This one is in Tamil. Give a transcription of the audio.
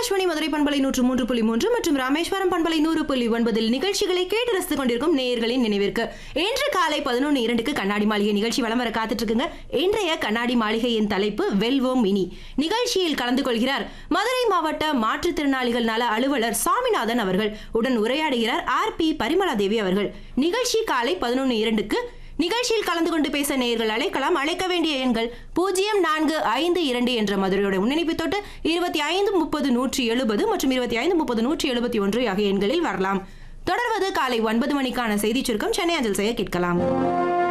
ஆகாஷ்வாணி மதுரை பண்பலை நூற்று மூன்று புள்ளி மூன்று மற்றும் ராமேஸ்வரம் பண்பலை நூறு புள்ளி ஒன்பதில் நிகழ்ச்சிகளை கேட்டு ரசித்துக் கொண்டிருக்கும் நேயர்களின் நினைவிற்கு இன்று காலை பதினொன்று இரண்டுக்கு கண்ணாடி மாளிகை நிகழ்ச்சி வலம் வர காத்துட்டு இருக்குங்க இன்றைய கண்ணாடி மாளிகையின் தலைப்பு வெல்வோம் மினி நிகழ்ச்சியில் கலந்து கொள்கிறார் மதுரை மாவட்ட மாற்றுத்திறனாளிகள் நல அலுவலர் சாமிநாதன் அவர்கள் உடன் உரையாடுகிறார் ஆர் பி பரிமளாதேவி அவர்கள் நிகழ்ச்சி காலை பதினொன்று இரண்டுக்கு நிகழ்ச்சியில் கலந்து கொண்டு பேச நேயர்கள் அழைக்கலாம் அழைக்க வேண்டிய எண்கள் பூஜ்ஜியம் நான்கு ஐந்து இரண்டு என்ற மதுரையோட முன்னணிப்பு தொட்டு இருபத்தி ஐந்து முப்பது நூற்றி எழுபது மற்றும் இருபத்தி ஐந்து முப்பது நூற்றி எழுபத்தி ஒன்று ஆகிய எண்களில் வரலாம் தொடர்வது காலை ஒன்பது மணிக்கான செய்திச் சுருக்கம் சென்னை அஞ்சல் செய்ய கேட்கலாம்